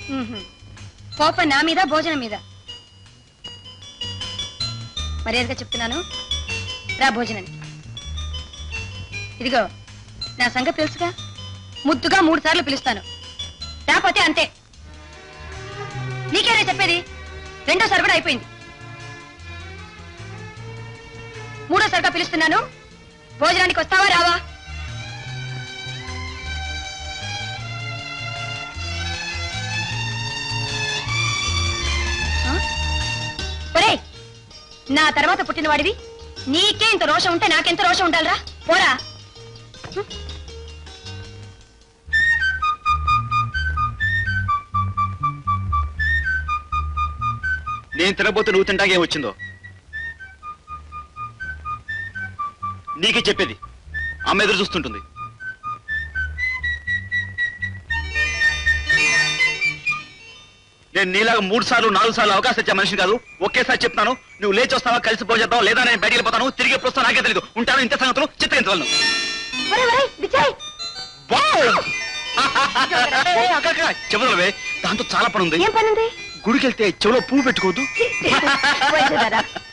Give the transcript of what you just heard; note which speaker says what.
Speaker 1: మ్మ్హ్మ్. కోపం నా మీద భోజనం మీద మర్యాదగా చెప్తున్నాను రా భోజనానికి ఇదిగో నా సంగతి తెలుసుగా ముద్దుగా మూడు సార్లు పిలుస్తాను రాకపోతే అంతే నీకేనే చెప్పేది రెండోసారి కూడా అయిపోయింది మూడోసారిగా పిలుస్తున్నాను భోజనానికి వస్తావా రావా ఆ? ఒరేయ్ నా తర్వాత పుట్టిన వాడివి నీకే ఇంత రోషం ఉంటే నాకెంత రోషం ఉండాలిరా పోరా
Speaker 2: నేను తినబోతే నువ్వు తింటాకే వచ్చిందో నీకే చెప్పేది అమ్మ ఎదురు చూస్తుంటుంది నేను నీలాగా మూడు సార్లు నాలుగు సార్లు అవకాశం ఇచ్చే మనిషిని కాదు ఒకేసారి చెప్తాను నువ్వు లేచి వస్తావా కలిసి పోజేద్దాం లేదా నేను బయటికి వెళ్ళిపోతాను తిరిగి ఎప్పుడు వస్తాను నాకే తెలియదు ఉంటాను ఇంత సంగతులు చిత్రించగలను
Speaker 1: ఒరేయ్, ఒరేయ్, విజయ్
Speaker 2: చెబుదలవే దాంతో చాలా పని ఉంది
Speaker 1: ఏం పనుంది
Speaker 2: గుడికి వెళ్తే చెవిలో పువ్వు పెట్టుకోవద్దు
Speaker 1: పోయి చూడరా.